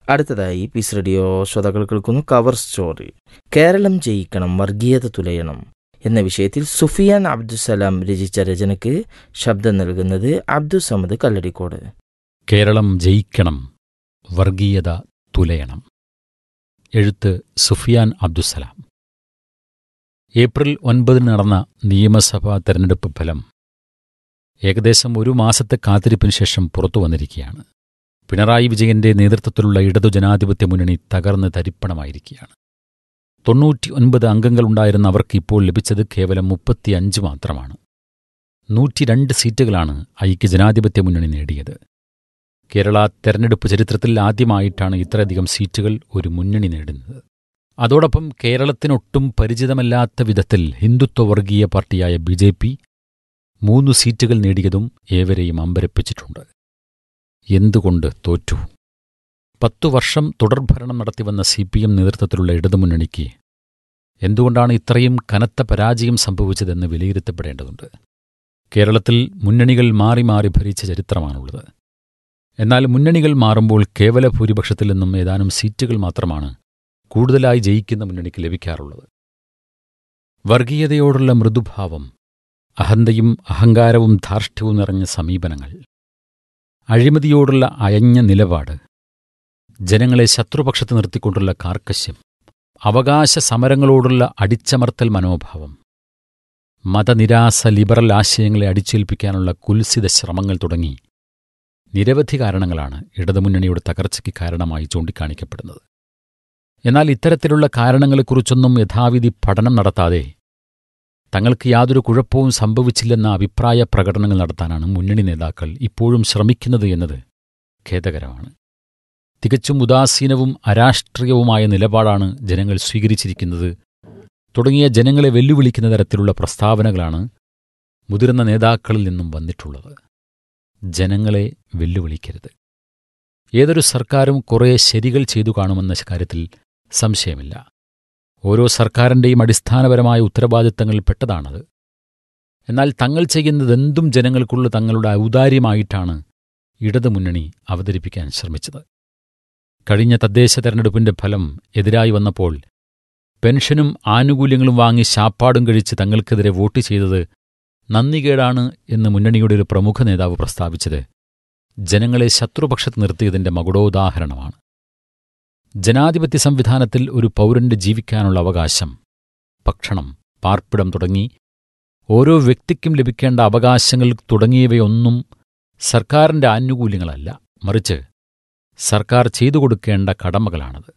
അടുത്തതായി piece radio ശ്രോതാക്കൾ കേൾക്കുന്നു കവർ സ്റ്റോറി കേരളം ജയിക്കണം വർഗീയത തുലയണം എന്ന വിഷയത്തിൽ സുഫിയാൻ അബ്ദുസലാം രചിച്ച രചനയ്ക്ക് ശബ്ദം നൽകുന്നത് അബ്ദുസമദ് കല്ലടിക്കോട് കേരളം ജയിക്കണം വർഗീയത തുലയണം എഴുത്ത് സുഫിയാൻ അബ്ദുസലാം ഏപ്രിൽ ഒൻപതിന് നടന്ന നിയമസഭാ തെരഞ്ഞെടുപ്പ് ഫലം ഏകദേശം ഒരു മാസത്തെ കാത്തിരിപ്പിന് ശേഷം പുറത്തു വന്നിരിക്കുകയാണ് പിണറായി വിജയന്റെ നേതൃത്വത്തിലുള്ള ഇടതു ജനാധിപത്യ മുന്നണി തകർന്ന് തരിപ്പണമായിരിക്കുകയാണ് തൊണ്ണൂറ്റി ഒൻപത് അംഗങ്ങളുണ്ടായിരുന്ന അവർക്ക് ഇപ്പോൾ ലഭിച്ചത് കേവലം മുപ്പത്തിയഞ്ച് മാത്രമാണ് നൂറ്റിരണ്ട് സീറ്റുകളാണ് ഐക്യ ജനാധിപത്യ മുന്നണി നേടിയത് കേരള തെരഞ്ഞെടുപ്പ് ചരിത്രത്തിൽ ആദ്യമായിട്ടാണ് ഇത്രയധികം സീറ്റുകൾ ഒരു മുന്നണി നേടുന്നത് അതോടൊപ്പം കേരളത്തിനൊട്ടും പരിചിതമല്ലാത്ത വിധത്തിൽ ഹിന്ദുത്വ വർഗീയ പാർട്ടിയായ ബി ജെ പി മൂന്നു സീറ്റുകൾ നേടിയതും ഏവരെയും അമ്പരപ്പിച്ചിട്ടുണ്ട് എന്തുകൊണ്ട് തോറ്റു പത്തു വർഷം തുടർഭരണം നടത്തിവന്ന സി പി എം നേതൃത്വത്തിലുള്ള ഇടതുമുന്നണിക്ക് എന്തുകൊണ്ടാണ് ഇത്രയും കനത്ത പരാജയം സംഭവിച്ചതെന്ന് വിലയിരുത്തപ്പെടേണ്ടതുണ്ട് കേരളത്തിൽ മുന്നണികൾ മാറി മാറി ഭരിച്ച ചരിത്രമാണുള്ളത് എന്നാൽ മുന്നണികൾ മാറുമ്പോൾ കേവല ഭൂരിപക്ഷത്തിൽ നിന്നും ഏതാനും സീറ്റുകൾ മാത്രമാണ് കൂടുതലായി ജയിക്കുന്ന മുന്നണിക്ക് ലഭിക്കാറുള്ളത് വർഗീയതയോടുള്ള മൃദുഭാവം അഹന്തയും അഹങ്കാരവും ധാർഷ്ട്യവും നിറഞ്ഞ സമീപനങ്ങൾ അഴിമതിയോടുള്ള അയഞ്ഞ നിലപാട് ജനങ്ങളെ ശത്രുപക്ഷത്ത് നിർത്തിക്കൊണ്ടുള്ള കാർക്കശ്യം അവകാശ സമരങ്ങളോടുള്ള അടിച്ചമർത്തൽ മനോഭാവം മതനിരാസ ലിബറൽ ആശയങ്ങളെ അടിച്ചേൽപ്പിക്കാനുള്ള കുൽസിത ശ്രമങ്ങൾ തുടങ്ങി നിരവധി കാരണങ്ങളാണ് ഇടതുമുന്നണിയുടെ തകർച്ചയ്ക്ക് കാരണമായി ചൂണ്ടിക്കാണിക്കപ്പെടുന്നത് എന്നാൽ ഇത്തരത്തിലുള്ള കാരണങ്ങളെക്കുറിച്ചൊന്നും യഥാവിധി പഠനം നടത്താതെ തങ്ങൾക്ക് യാതൊരു കുഴപ്പവും സംഭവിച്ചില്ലെന്ന അഭിപ്രായ പ്രകടനങ്ങൾ നടത്താനാണ് മുന്നണി നേതാക്കൾ ഇപ്പോഴും ശ്രമിക്കുന്നത് എന്നത് ഖേദകരമാണ് തികച്ചും ഉദാസീനവും അരാഷ്ട്രീയവുമായ നിലപാടാണ് ജനങ്ങൾ സ്വീകരിച്ചിരിക്കുന്നത് തുടങ്ങിയ ജനങ്ങളെ വെല്ലുവിളിക്കുന്ന തരത്തിലുള്ള പ്രസ്താവനകളാണ് മുതിർന്ന നേതാക്കളിൽ നിന്നും വന്നിട്ടുള്ളത് ജനങ്ങളെ വെല്ലുവിളിക്കരുത് ഏതൊരു സർക്കാരും കുറേ ശരികൾ ചെയ്തു കാണുമെന്ന കാര്യത്തിൽ സംശയമില്ല ഓരോ സർക്കാരിൻ്റെയും അടിസ്ഥാനപരമായ ഉത്തരവാദിത്തങ്ങളിൽ പെട്ടതാണത് എന്നാൽ തങ്ങൾ ചെയ്യുന്നതെന്തും ജനങ്ങൾക്കുള്ള തങ്ങളുടെ ഔദാര്യമായിട്ടാണ് ഇടതുമുന്നണി അവതരിപ്പിക്കാൻ ശ്രമിച്ചത് കഴിഞ്ഞ തദ്ദേശ തെരഞ്ഞെടുപ്പിന്റെ ഫലം എതിരായി വന്നപ്പോൾ പെൻഷനും ആനുകൂല്യങ്ങളും വാങ്ങി ശാപ്പാടും കഴിച്ച് തങ്ങൾക്കെതിരെ വോട്ട് ചെയ്തത് നന്ദികേടാണ് എന്ന് മുന്നണിയുടെ ഒരു പ്രമുഖ നേതാവ് പ്രസ്താവിച്ചത് ജനങ്ങളെ ശത്രുപക്ഷത്ത് നിർത്തിയതിന്റെ മകുടോദാഹരണമാണ് ജനാധിപത്യ സംവിധാനത്തിൽ ഒരു പൗരന്റെ ജീവിക്കാനുള്ള അവകാശം ഭക്ഷണം പാർപ്പിടം തുടങ്ങി ഓരോ വ്യക്തിക്കും ലഭിക്കേണ്ട അവകാശങ്ങൾ തുടങ്ങിയവയൊന്നും സർക്കാരിന്റെ ആനുകൂല്യങ്ങളല്ല മറിച്ച് സർക്കാർ ചെയ്തു കൊടുക്കേണ്ട കടമകളാണത്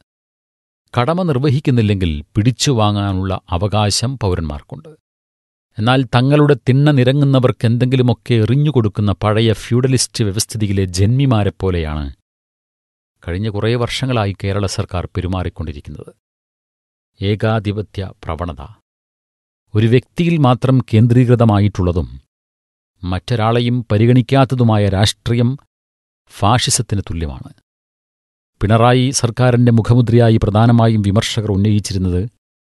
കടമ നിർവഹിക്കുന്നില്ലെങ്കിൽ പിടിച്ചു വാങ്ങാനുള്ള അവകാശം പൗരന്മാർക്കുണ്ട് എന്നാൽ തങ്ങളുടെ തിണ്ണ നിരങ്ങുന്നവർക്ക് എന്തെങ്കിലുമൊക്കെ എറിഞ്ഞുകൊടുക്കുന്ന പഴയ ഫ്യൂഡലിസ്റ്റ് വ്യവസ്ഥിതിയിലെ ജന്മിമാരെപ്പോലെയാണ് കഴിഞ്ഞ കുറേ വർഷങ്ങളായി കേരള സർക്കാർ പെരുമാറിക്കൊണ്ടിരിക്കുന്നത് ഏകാധിപത്യ പ്രവണത ഒരു വ്യക്തിയിൽ മാത്രം കേന്ദ്രീകൃതമായിട്ടുള്ളതും മറ്റൊരാളെയും പരിഗണിക്കാത്തതുമായ രാഷ്ട്രീയം ഫാഷിസത്തിന് തുല്യമാണ് പിണറായി സർക്കാരിന്റെ മുഖമുദ്രയായി പ്രധാനമായും വിമർശകർ ഉന്നയിച്ചിരുന്നത്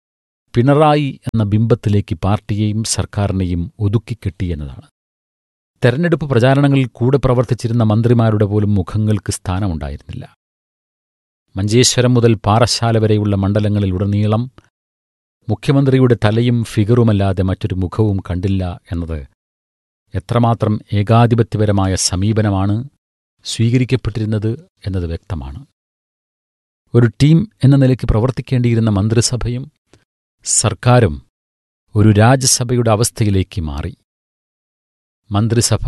പിണറായി എന്ന ബിംബത്തിലേക്ക് പാർട്ടിയെയും സർക്കാരിനെയും ഒതുക്കിക്കെട്ടി എന്നതാണ് തെരഞ്ഞെടുപ്പ് പ്രചാരണങ്ങളിൽ കൂടെ പ്രവർത്തിച്ചിരുന്ന മന്ത്രിമാരുടെ പോലും മുഖങ്ങൾക്ക് സ്ഥാനമുണ്ടായിരുന്നില്ല മഞ്ചേശ്വരം മുതൽ പാറശാല വരെയുള്ള മണ്ഡലങ്ങളിലുടനീളം മുഖ്യമന്ത്രിയുടെ തലയും ഫിഗറുമല്ലാതെ മറ്റൊരു മുഖവും കണ്ടില്ല എന്നത് എത്രമാത്രം ഏകാധിപത്യപരമായ സമീപനമാണ് സ്വീകരിക്കപ്പെട്ടിരുന്നത് എന്നത് വ്യക്തമാണ് ഒരു ടീം എന്ന നിലയ്ക്ക് പ്രവർത്തിക്കേണ്ടിയിരുന്ന മന്ത്രിസഭയും സർക്കാരും ഒരു രാജ്യസഭയുടെ അവസ്ഥയിലേക്ക് മാറി മന്ത്രിസഭ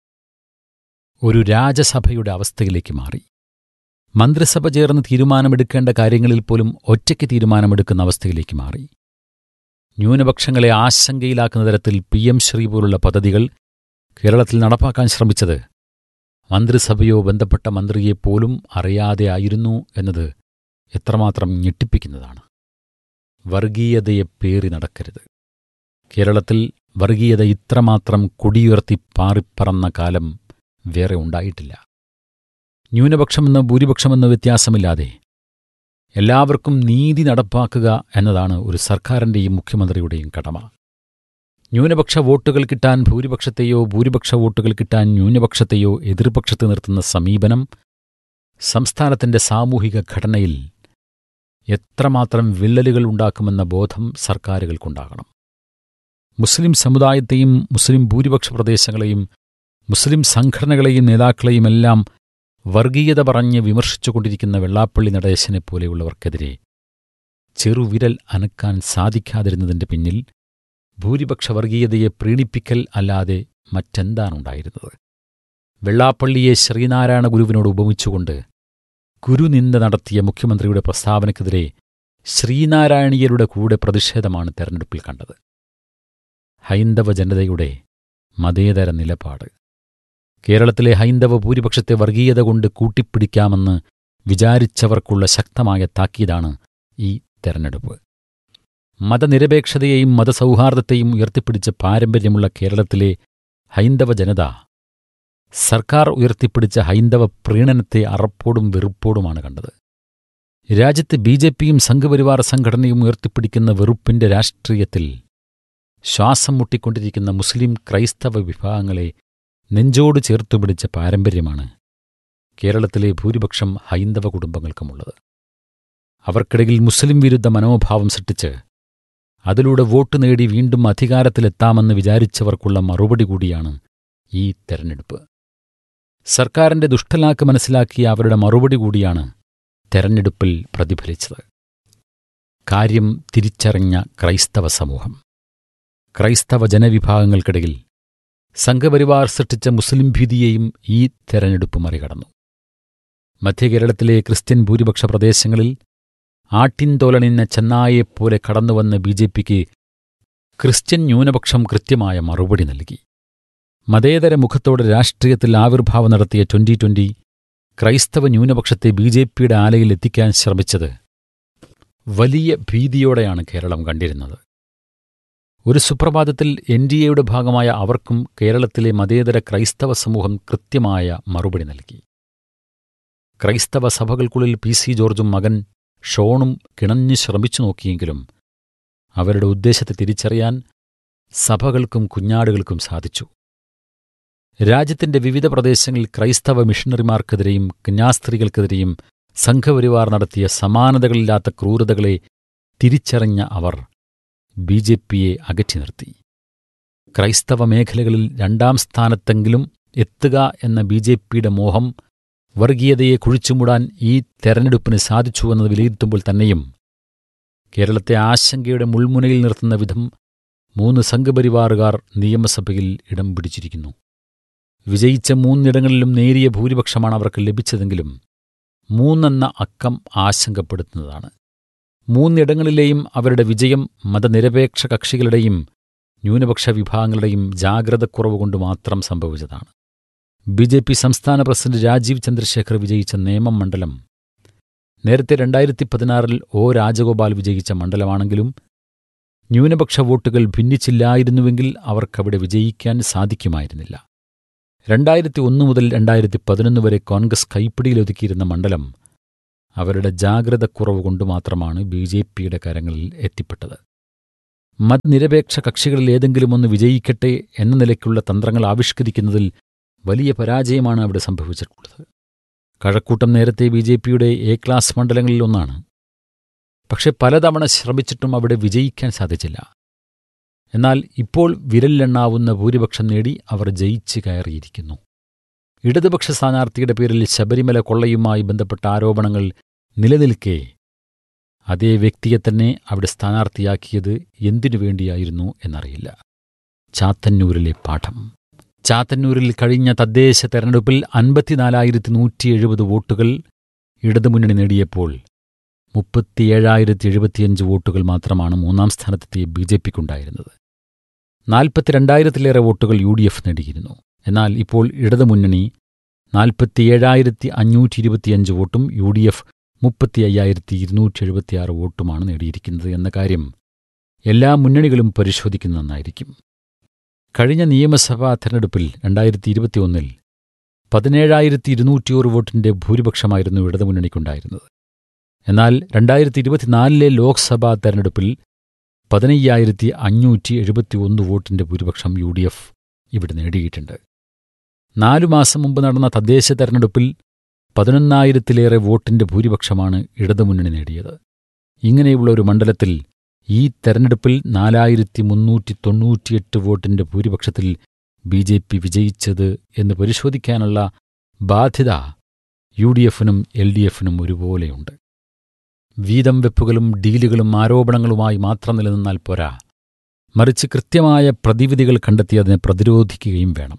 ഒരു രാജസഭയുടെ അവസ്ഥയിലേക്ക് മാറി മന്ത്രിസഭ ചേർന്ന് തീരുമാനമെടുക്കേണ്ട കാര്യങ്ങളിൽ പോലും ഒറ്റയ്ക്ക് തീരുമാനമെടുക്കുന്ന അവസ്ഥയിലേക്ക് മാറി ന്യൂനപക്ഷങ്ങളെ ആശങ്കയിലാക്കുന്ന തരത്തിൽ പി എം ശ്രീ പോലുള്ള പദ്ധതികൾ കേരളത്തിൽ നടപ്പാക്കാൻ ശ്രമിച്ചത് മന്ത്രിസഭയോ ബന്ധപ്പെട്ട മന്ത്രിയെപ്പോലും അറിയാതെ ആയിരുന്നു എന്നത് എത്രമാത്രം ഞെട്ടിപ്പിക്കുന്നതാണ് വർഗീയതയെ പേറി നടക്കരുത് കേരളത്തിൽ വർഗീയത ഇത്രമാത്രം കൊടിയുയർത്തി പാറിപ്പറന്ന കാലം വേറെ ഉണ്ടായിട്ടില്ല ന്യൂനപക്ഷമെന്ന് ഭൂരിപക്ഷമെന്ന് വ്യത്യാസമില്ലാതെ എല്ലാവർക്കും നീതി നടപ്പാക്കുക എന്നതാണ് ഒരു സർക്കാരിൻ്റെയും മുഖ്യമന്ത്രിയുടെയും കടമ ന്യൂനപക്ഷ വോട്ടുകൾ കിട്ടാൻ ഭൂരിപക്ഷത്തെയോ ഭൂരിപക്ഷ വോട്ടുകൾ കിട്ടാൻ ന്യൂനപക്ഷത്തെയോ എതിർപക്ഷത്ത് നിർത്തുന്ന സമീപനം സംസ്ഥാനത്തിന്റെ സാമൂഹിക ഘടനയിൽ എത്രമാത്രം വിള്ളലുകൾ ഉണ്ടാക്കുമെന്ന ബോധം സർക്കാരുകൾക്കുണ്ടാകണം മുസ്ലിം സമുദായത്തെയും മുസ്ലിം ഭൂരിപക്ഷ പ്രദേശങ്ങളെയും മുസ്ലിം സംഘടനകളെയും നേതാക്കളെയുമെല്ലാം വർഗീയത പറഞ്ഞ് വിമർശിച്ചുകൊണ്ടിരിക്കുന്ന വെള്ളാപ്പള്ളി നടേശനെ പോലെയുള്ളവർക്കെതിരെ ചെറുവിരൽ അനക്കാൻ സാധിക്കാതിരുന്നതിന്റെ പിന്നിൽ ഭൂരിപക്ഷ വർഗീയതയെ പ്രീണിപ്പിക്കൽ അല്ലാതെ മറ്റെന്താണുണ്ടായിരുന്നത് വെള്ളാപ്പള്ളിയെ ശ്രീനാരായണ ഗുരുവിനോട് ഉപമിച്ചുകൊണ്ട് ഗുരുനിന്ദ നടത്തിയ മുഖ്യമന്ത്രിയുടെ പ്രസ്താവനയ്ക്കെതിരെ ശ്രീനാരായണീയരുടെ കൂടെ പ്രതിഷേധമാണ് തെരഞ്ഞെടുപ്പിൽ കണ്ടത് ഹൈന്ദവ ജനതയുടെ മതേതര നിലപാട് കേരളത്തിലെ ഹൈന്ദവ ഭൂരിപക്ഷത്തെ വർഗീയത കൊണ്ട് കൂട്ടിപ്പിടിക്കാമെന്ന് വിചാരിച്ചവർക്കുള്ള ശക്തമായ താക്കീതാണ് ഈ തെരഞ്ഞെടുപ്പ് മതനിരപേക്ഷതയെയും മതസൗഹാർദ്ദത്തെയും ഉയർത്തിപ്പിടിച്ച പാരമ്പര്യമുള്ള കേരളത്തിലെ ഹൈന്ദവ ജനത സർക്കാർ ഉയർത്തിപ്പിടിച്ച ഹൈന്ദവ പ്രീണനത്തെ അറപ്പോടും വെറുപ്പോടുമാണ് കണ്ടത് രാജ്യത്ത് ബി ജെ പിയും സംഘപരിവാർ സംഘടനയും ഉയർത്തിപ്പിടിക്കുന്ന വെറുപ്പിന്റെ രാഷ്ട്രീയത്തിൽ ശ്വാസം മുട്ടിക്കൊണ്ടിരിക്കുന്ന മുസ്ലിം ക്രൈസ്തവ വിഭാഗങ്ങളെ നെഞ്ചോട് ചേർത്തു പിടിച്ച പാരമ്പര്യമാണ് കേരളത്തിലെ ഭൂരിപക്ഷം ഹൈന്ദവ കുടുംബങ്ങൾക്കുമുള്ളത് അവർക്കിടയിൽ മുസ്ലിം വിരുദ്ധ മനോഭാവം സൃഷ്ടിച്ച് അതിലൂടെ വോട്ട് നേടി വീണ്ടും അധികാരത്തിലെത്താമെന്ന് വിചാരിച്ചവർക്കുള്ള മറുപടി കൂടിയാണ് ഈ തെരഞ്ഞെടുപ്പ് സർക്കാരിന്റെ ദുഷ്ടലാക്ക് മനസ്സിലാക്കിയ അവരുടെ മറുപടി കൂടിയാണ് തെരഞ്ഞെടുപ്പിൽ പ്രതിഫലിച്ചത് കാര്യം തിരിച്ചറിഞ്ഞ ക്രൈസ്തവ സമൂഹം ക്രൈസ്തവ ജനവിഭാഗങ്ങൾക്കിടയിൽ സംഘപരിവാർ സൃഷ്ടിച്ച മുസ്ലിം ഭീതിയെയും ഈ തെരഞ്ഞെടുപ്പ് മറികടന്നു മധ്യകേരളത്തിലെ ക്രിസ്ത്യൻ ഭൂരിപക്ഷ പ്രദേശങ്ങളിൽ ആട്ടിൻതോലണിഞ്ഞ ചെന്നായെപ്പോലെ കടന്നുവന്ന ബി ജെ പിക്ക് ക്രിസ്ത്യൻ ന്യൂനപക്ഷം കൃത്യമായ മറുപടി നൽകി മതേതര മുഖത്തോടെ രാഷ്ട്രീയത്തിൽ ആവിർഭാവം നടത്തിയ ട്വന്റി ട്വന്റി ക്രൈസ്തവ ന്യൂനപക്ഷത്തെ ബി ജെ പിയുടെ ആലയിൽ എത്തിക്കാൻ ശ്രമിച്ചത് വലിയ ഭീതിയോടെയാണ് കേരളം കണ്ടിരുന്നത് ഒരു സുപ്രഭാതത്തിൽ എൻ ഡി എയുടെ ഭാഗമായ അവർക്കും കേരളത്തിലെ മതേതര ക്രൈസ്തവ സമൂഹം കൃത്യമായ മറുപടി നൽകി ക്രൈസ്തവ സഭകൾക്കുള്ളിൽ പി സി ജോർജും മകൻ ഷോണും കിണഞ്ഞു ശ്രമിച്ചു നോക്കിയെങ്കിലും അവരുടെ ഉദ്ദേശത്തെ തിരിച്ചറിയാൻ സഭകൾക്കും കുഞ്ഞാടുകൾക്കും സാധിച്ചു രാജ്യത്തിന്റെ വിവിധ പ്രദേശങ്ങളിൽ ക്രൈസ്തവ മിഷണറിമാർക്കെതിരെയും കന്യാസ്ത്രീകൾക്കെതിരെയും സംഘപരിവാർ നടത്തിയ സമാനതകളില്ലാത്ത ക്രൂരതകളെ തിരിച്ചറിഞ്ഞ അവർ ബി ജെ പിയെ അകറ്റി നിർത്തി ക്രൈസ്തവ മേഖലകളിൽ രണ്ടാം സ്ഥാനത്തെങ്കിലും എത്തുക എന്ന ബി ജെ പിയുടെ മോഹം വർഗീയതയെ കുഴിച്ചുമൂടാൻ ഈ തെരഞ്ഞെടുപ്പിന് സാധിച്ചുവെന്നത് വിലയിരുത്തുമ്പോൾ തന്നെയും കേരളത്തെ ആശങ്കയുടെ മുൾമുനയിൽ നിർത്തുന്ന വിധം മൂന്ന് സംഘപരിവാറുകാർ നിയമസഭയിൽ ഇടം പിടിച്ചിരിക്കുന്നു വിജയിച്ച മൂന്നിടങ്ങളിലും നേരിയ ഭൂരിപക്ഷമാണ് അവർക്ക് ലഭിച്ചതെങ്കിലും മൂന്നെന്ന അക്കം ആശങ്കപ്പെടുത്തുന്നതാണ് മൂന്നിടങ്ങളിലെയും അവരുടെ വിജയം മതനിരപേക്ഷ കക്ഷികളുടെയും ന്യൂനപക്ഷ വിഭാഗങ്ങളുടെയും ജാഗ്രതക്കുറവ് കൊണ്ട് മാത്രം സംഭവിച്ചതാണ് ബി ജെ പി സംസ്ഥാന പ്രസിഡന്റ് രാജീവ് ചന്ദ്രശേഖർ വിജയിച്ച നേമം മണ്ഡലം നേരത്തെ രണ്ടായിരത്തി പതിനാറിൽ ഒ രാജഗോപാൽ വിജയിച്ച മണ്ഡലമാണെങ്കിലും ന്യൂനപക്ഷ വോട്ടുകൾ ഭിന്നിച്ചില്ലായിരുന്നുവെങ്കിൽ അവർക്കവിടെ വിജയിക്കാൻ സാധിക്കുമായിരുന്നില്ല രണ്ടായിരത്തി ഒന്ന് മുതൽ രണ്ടായിരത്തി പതിനൊന്ന് വരെ കോൺഗ്രസ് കൈപ്പിടിയിലൊതുക്കിയിരുന്ന മണ്ഡലം അവരുടെ ജാഗ്രതക്കുറവ് കൊണ്ട് മാത്രമാണ് ബി ജെ പിയുടെ കരങ്ങളിൽ എത്തിപ്പെട്ടത് മതനിരപേക്ഷ കക്ഷികളിൽ ഏതെങ്കിലും ഒന്ന് വിജയിക്കട്ടെ എന്ന നിലയ്ക്കുള്ള തന്ത്രങ്ങൾ ആവിഷ്കരിക്കുന്നതിൽ വലിയ പരാജയമാണ് അവിടെ സംഭവിച്ചിട്ടുള്ളത് കഴക്കൂട്ടം നേരത്തെ ബി ജെ പിയുടെ എ ക്ലാസ് മണ്ഡലങ്ങളിൽ ഒന്നാണ് പക്ഷെ പലതവണ ശ്രമിച്ചിട്ടും അവിടെ വിജയിക്കാൻ സാധിച്ചില്ല എന്നാൽ ഇപ്പോൾ വിരലിലെണ്ണാവുന്ന ഭൂരിപക്ഷം നേടി അവർ ജയിച്ചു കയറിയിരിക്കുന്നു ഇടതുപക്ഷ സ്ഥാനാർത്ഥിയുടെ പേരിൽ ശബരിമല കൊള്ളയുമായി ബന്ധപ്പെട്ട ആരോപണങ്ങൾ നിലനിൽക്കെ അതേ വ്യക്തിയെ തന്നെ അവിടെ സ്ഥാനാർത്ഥിയാക്കിയത് എന്തിനു വേണ്ടിയായിരുന്നു എന്നറിയില്ല ചാത്തന്നൂരിലെ പാഠം ചാത്തന്നൂരിൽ കഴിഞ്ഞ തദ്ദേശ തെരഞ്ഞെടുപ്പിൽ അൻപത്തിനാലായിരത്തി നൂറ്റി എഴുപത് വോട്ടുകൾ ഇടതുമുന്നണി നേടിയപ്പോൾ മുപ്പത്തിയേഴായിരത്തി എഴുപത്തിയഞ്ച് വോട്ടുകൾ മാത്രമാണ് മൂന്നാം സ്ഥാനത്തെത്തിയ ബി ജെ പിക്കുണ്ടായിരുന്നത് നാൽപ്പത്തിരണ്ടായിരത്തിലേറെ വോട്ടുകൾ യു ഡി എഫ് നേടിയിരുന്നു എന്നാൽ ഇപ്പോൾ ഇടതുമുന്നണി നാൽപ്പത്തിയേഴായിരത്തി അഞ്ഞൂറ്റി ഇരുപത്തിയഞ്ച് വോട്ടും യു ഡി എഫ് മുപ്പത്തി അയ്യായിരത്തി ഇരുന്നൂറ്റി എഴുപത്തിയാറ് വോട്ടുമാണ് നേടിയിരിക്കുന്നത് എന്ന കാര്യം എല്ലാ മുന്നണികളും പരിശോധിക്കുന്ന നന്നായിരിക്കും കഴിഞ്ഞ നിയമസഭാ തെരഞ്ഞെടുപ്പിൽ രണ്ടായിരത്തി ഇരുപത്തിയൊന്നിൽ പതിനേഴായിരത്തി ഇരുന്നൂറ്റിയോറ് വോട്ടിന്റെ ഭൂരിപക്ഷമായിരുന്നു ഇടതുമുന്നണിക്കുണ്ടായിരുന്നത് എന്നാൽ രണ്ടായിരത്തി ഇരുപത്തിനാലിലെ ലോക്സഭാ തെരഞ്ഞെടുപ്പിൽ പതിനയ്യായിരത്തി അഞ്ഞൂറ്റി എഴുപത്തിയൊന്ന് വോട്ടിന്റെ ഭൂരിപക്ഷം യു ഡി എഫ് ഇവിടെ നേടിയിട്ടുണ്ട് നാലു മാസം മുമ്പ് നടന്ന തദ്ദേശ തെരഞ്ഞെടുപ്പിൽ പതിനൊന്നായിരത്തിലേറെ വോട്ടിന്റെ ഭൂരിപക്ഷമാണ് ഇടതുമുന്നണി നേടിയത് ഇങ്ങനെയുള്ള ഒരു മണ്ഡലത്തിൽ ഈ തെരഞ്ഞെടുപ്പിൽ നാലായിരത്തി മുന്നൂറ്റി തൊണ്ണൂറ്റിയെട്ട് വോട്ടിന്റെ ഭൂരിപക്ഷത്തിൽ ബി ജെ പി വിജയിച്ചത് എന്ന് പരിശോധിക്കാനുള്ള ബാധ്യത യു ഡി എഫിനും എൽ ഡി എഫിനും ഒരുപോലെയുണ്ട് വീതം വെപ്പുകളും ഡീലുകളും ആരോപണങ്ങളുമായി മാത്രം നിലനിന്നാൽ പോരാ മറിച്ച് കൃത്യമായ പ്രതിവിധികൾ കണ്ടെത്തി അതിനെ പ്രതിരോധിക്കുകയും വേണം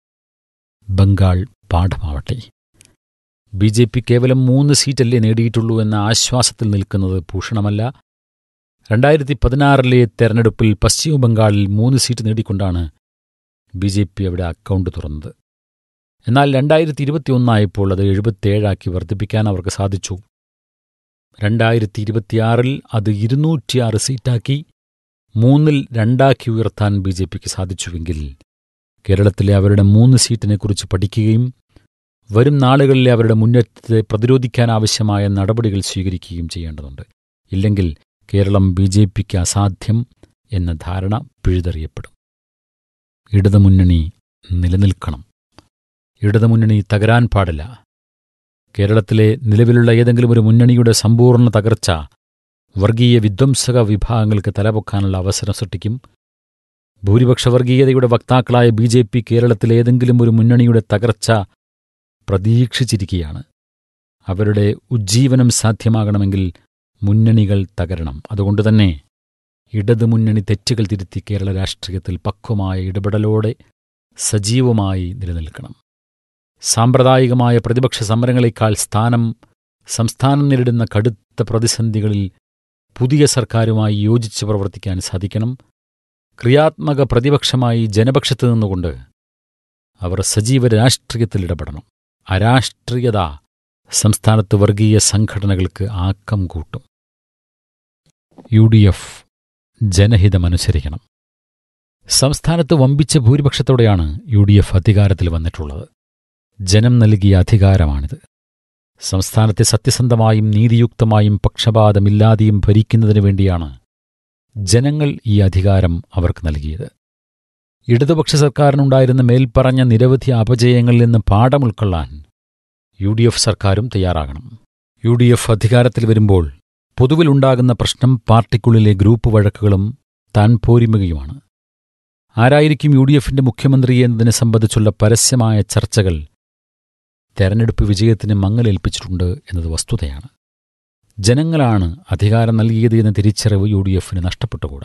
ബംഗാൾ പാഠമാവട്ടെ ബി ജെ പി കേവലം മൂന്ന് സീറ്റല്ലേ നേടിയിട്ടുള്ളൂ എന്ന ആശ്വാസത്തിൽ നിൽക്കുന്നത് ഭൂഷണമല്ല രണ്ടായിരത്തി പതിനാറിലെ തെരഞ്ഞെടുപ്പിൽ പശ്ചിമബംഗാളിൽ മൂന്ന് സീറ്റ് നേടിക്കൊണ്ടാണ് ബി ജെ പി അവിടെ അക്കൗണ്ട് തുറന്നത് എന്നാൽ രണ്ടായിരത്തി ഇരുപത്തിയൊന്നായപ്പോൾ അത് എഴുപത്തിയേഴാക്കി വർദ്ധിപ്പിക്കാൻ അവർക്ക് സാധിച്ചു രണ്ടായിരത്തി ഇരുപത്തിയാറിൽ അത് ഇരുന്നൂറ്റിയാറ് സീറ്റാക്കി മൂന്നിൽ രണ്ടാക്കി ഉയർത്താൻ ബി ജെ പിക്ക് സാധിച്ചുവെങ്കിൽ കേരളത്തിലെ അവരുടെ മൂന്ന് സീറ്റിനെക്കുറിച്ച് പഠിക്കുകയും വരും നാളുകളിലെ അവരുടെ മുന്നേറ്റത്തെ പ്രതിരോധിക്കാനാവശ്യമായ നടപടികൾ സ്വീകരിക്കുകയും ചെയ്യേണ്ടതുണ്ട് ഇല്ലെങ്കിൽ കേരളം ബി ജെ പിക്ക് അസാധ്യം എന്ന ധാരണ പിഴുതെറിയപ്പെടും ഇടതുമുന്നണി നിലനിൽക്കണം ഇടതുമുന്നണി തകരാൻ പാടില്ല കേരളത്തിലെ നിലവിലുള്ള ഏതെങ്കിലും ഒരു മുന്നണിയുടെ സമ്പൂർണ്ണ തകർച്ച വർഗീയ വിധ്വംസക വിഭാഗങ്ങൾക്ക് തലപൊക്കാനുള്ള അവസരം സൃഷ്ടിക്കും ഭൂരിപക്ഷ വർഗീയതയുടെ വക്താക്കളായ ബി ജെ പി കേരളത്തിലെ ഏതെങ്കിലും ഒരു മുന്നണിയുടെ തകർച്ച പ്രതീക്ഷിച്ചിരിക്കുകയാണ് അവരുടെ ഉജ്ജീവനം സാധ്യമാകണമെങ്കിൽ മുന്നണികൾ തകരണം അതുകൊണ്ടുതന്നെ ഇടതുമുന്നണി തെറ്റുകൾ തിരുത്തി കേരള രാഷ്ട്രീയത്തിൽ പക്വമായ ഇടപെടലോടെ സജീവമായി നിലനിൽക്കണം സാമ്പ്രദായികമായ പ്രതിപക്ഷ സമരങ്ങളെക്കാൾ സ്ഥാനം സംസ്ഥാനം നേരിടുന്ന കടുത്ത പ്രതിസന്ധികളിൽ പുതിയ സർക്കാരുമായി യോജിച്ച് പ്രവർത്തിക്കാൻ സാധിക്കണം ക്രിയാത്മക പ്രതിപക്ഷമായി ജനപക്ഷത്തു നിന്നുകൊണ്ട് അവർ സജീവ രാഷ്ട്രീയത്തിൽ ഇടപെടണം അരാഷ്ട്രീയത സംസ്ഥാനത്ത് വർഗീയ സംഘടനകൾക്ക് ആക്കം കൂട്ടും യു ഡി എഫ് ജനഹിതമനുസരിക്കണം സംസ്ഥാനത്ത് വമ്പിച്ച ഭൂരിപക്ഷത്തോടെയാണ് യു ഡി എഫ് അധികാരത്തിൽ വന്നിട്ടുള്ളത് ജനം നൽകിയ അധികാരമാണിത് സംസ്ഥാനത്തെ സത്യസന്ധമായും നീതിയുക്തമായും പക്ഷപാതമില്ലാതെയും ഭരിക്കുന്നതിനു വേണ്ടിയാണ് ജനങ്ങൾ ഈ അധികാരം അവർക്ക് നൽകിയത് ഇടതുപക്ഷ സർക്കാരിനുണ്ടായിരുന്ന മേൽപ്പറഞ്ഞ നിരവധി അപജയങ്ങളിൽ നിന്ന് പാഠം ഉൾക്കൊള്ളാൻ യു ഡി എഫ് സർക്കാരും തയ്യാറാകണം യു ഡി എഫ് അധികാരത്തിൽ വരുമ്പോൾ പൊതുവിലുണ്ടാകുന്ന പ്രശ്നം പാർട്ടിക്കുള്ളിലെ ഗ്രൂപ്പ് വഴക്കുകളും താൻ പോരിമയുമാണ് ആരായിരിക്കും യു ഡി എഫിന്റെ മുഖ്യമന്ത്രി എന്നതിനെ സംബന്ധിച്ചുള്ള പരസ്യമായ ചർച്ചകൾ തെരഞ്ഞെടുപ്പ് വിജയത്തിന് മങ്ങലേൽപ്പിച്ചിട്ടുണ്ട് എന്നത് വസ്തുതയാണ് ജനങ്ങളാണ് അധികാരം നൽകിയത് എന്ന തിരിച്ചറിവ് യു ഡി എഫിന് നഷ്ടപ്പെട്ടുകൂടാ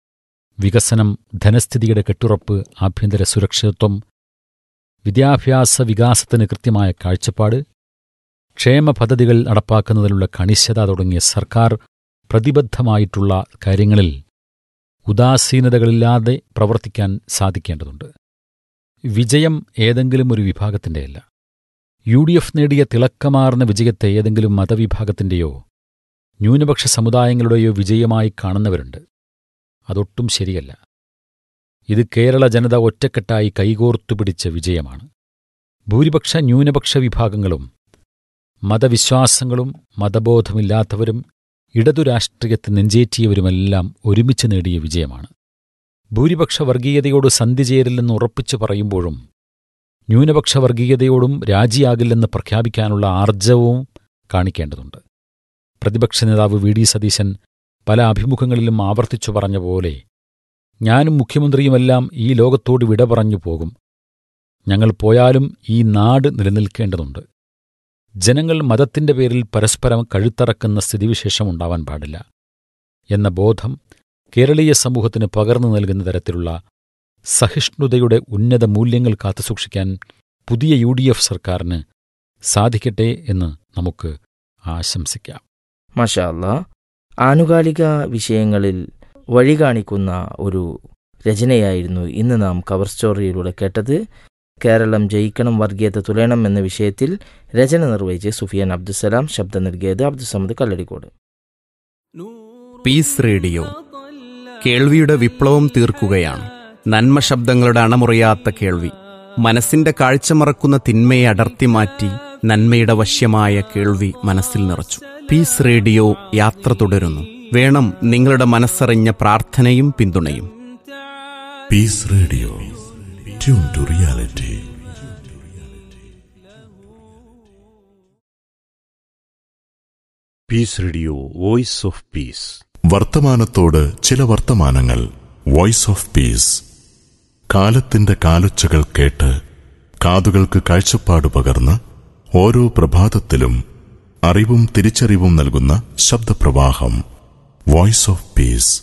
വികസനം ധനസ്ഥിതിയുടെ കെട്ടുറപ്പ് ആഭ്യന്തര സുരക്ഷിതത്വം വിദ്യാഭ്യാസ വികാസത്തിന് കൃത്യമായ കാഴ്ചപ്പാട് ക്ഷേമ പദ്ധതികൾ നടപ്പാക്കുന്നതിലുള്ള കണിശത തുടങ്ങിയ സർക്കാർ പ്രതിബദ്ധമായിട്ടുള്ള കാര്യങ്ങളിൽ ഉദാസീനതകളില്ലാതെ പ്രവർത്തിക്കാൻ സാധിക്കേണ്ടതുണ്ട് വിജയം ഏതെങ്കിലും ഒരു വിഭാഗത്തിൻ്റെയല്ല യു ഡി എഫ് നേടിയ തിളക്കമാർന്ന വിജയത്തെ ഏതെങ്കിലും മതവിഭാഗത്തിൻ്റെയോ ന്യൂനപക്ഷ സമുദായങ്ങളുടെയോ വിജയമായി കാണുന്നവരുണ്ട് അതൊട്ടും ശരിയല്ല ഇത് കേരള ജനത ഒറ്റക്കെട്ടായി കൈകോർത്തു പിടിച്ച വിജയമാണ് ഭൂരിപക്ഷ ന്യൂനപക്ഷ വിഭാഗങ്ങളും മതവിശ്വാസങ്ങളും മതബോധമില്ലാത്തവരും ഇടതു രാഷ്ട്രീയത്തെ നെഞ്ചേറ്റിയവരുമെല്ലാം ഒരുമിച്ച് നേടിയ വിജയമാണ് ഭൂരിപക്ഷ വർഗീയതയോട് സന്ധി ചേരില്ലെന്ന് ഉറപ്പിച്ചു പറയുമ്പോഴും ന്യൂനപക്ഷ വർഗീയതയോടും രാജിയാകില്ലെന്ന് പ്രഖ്യാപിക്കാനുള്ള ആർജവവും കാണിക്കേണ്ടതുണ്ട് പ്രതിപക്ഷ നേതാവ് വി ഡി സതീശൻ പല അഭിമുഖങ്ങളിലും ആവർത്തിച്ചു പറഞ്ഞ പോലെ ഞാനും മുഖ്യമന്ത്രിയുമെല്ലാം ഈ ലോകത്തോട് വിട പറഞ്ഞു പോകും ഞങ്ങൾ പോയാലും ഈ നാട് നിലനിൽക്കേണ്ടതുണ്ട് ജനങ്ങൾ മതത്തിന്റെ പേരിൽ പരസ്പരം കഴുത്തറക്കുന്ന സ്ഥിതിവിശേഷം ഉണ്ടാവാൻ പാടില്ല എന്ന ബോധം കേരളീയ സമൂഹത്തിന് പകർന്നു നൽകുന്ന തരത്തിലുള്ള സഹിഷ്ണുതയുടെ ഉന്നത മൂല്യങ്ങൾ കാത്തുസൂക്ഷിക്കാൻ പുതിയ യു ഡി എഫ് സർക്കാരിന് സാധിക്കട്ടെ എന്ന് നമുക്ക് ആശംസിക്കാം മഷാ അല്ലാ ആനുകാലിക വിഷയങ്ങളിൽ വഴി കാണിക്കുന്ന ഒരു രചനയായിരുന്നു ഇന്ന് നാം കവർ സ്റ്റോറിയിലൂടെ കേട്ടത് കേരളം ജയിക്കണം വർഗീയത തുലയണം എന്ന വിഷയത്തിൽ രചന നിർവഹിച്ച് സുഫിയാൻ അബ്ദുസലാം ശബ്ദം നൽകിയത് അബ്ദുസമദ് കല്ലടിക്കോട് പീസ് റേഡിയോ കേൾവിയുടെ വിപ്ലവം തീർക്കുകയാണ് നന്മ ശബ്ദങ്ങളുടെ അണമുറിയാത്ത കേൾവി മനസ്സിന്റെ കാഴ്ച മറക്കുന്ന തിന്മയെ അടർത്തി മാറ്റി നന്മയുടെ വശ്യമായ കേൾവി മനസ്സിൽ നിറച്ചു പീസ് റേഡിയോ യാത്ര തുടരുന്നു വേണം നിങ്ങളുടെ മനസ്സറിഞ്ഞ പ്രാർത്ഥനയും പിന്തുണയും Peace Radio. Tune to reality. Peace radio voice of peace വർത്തമാനത്തോട് ചില വർത്തമാനങ്ങൾ വോയിസ് ഓഫ് പീസ് കാലത്തിന്റെ കാലൊച്ചകൾ കേട്ട് കാതുകൾക്ക് കാഴ്ചപ്പാട് പകർന്ന് ഓരോ പ്രഭാതത്തിലും അറിവും തിരിച്ചറിവും നൽകുന്ന ശബ്ദപ്രവാഹം വോയിസ് ഓഫ് പീസ്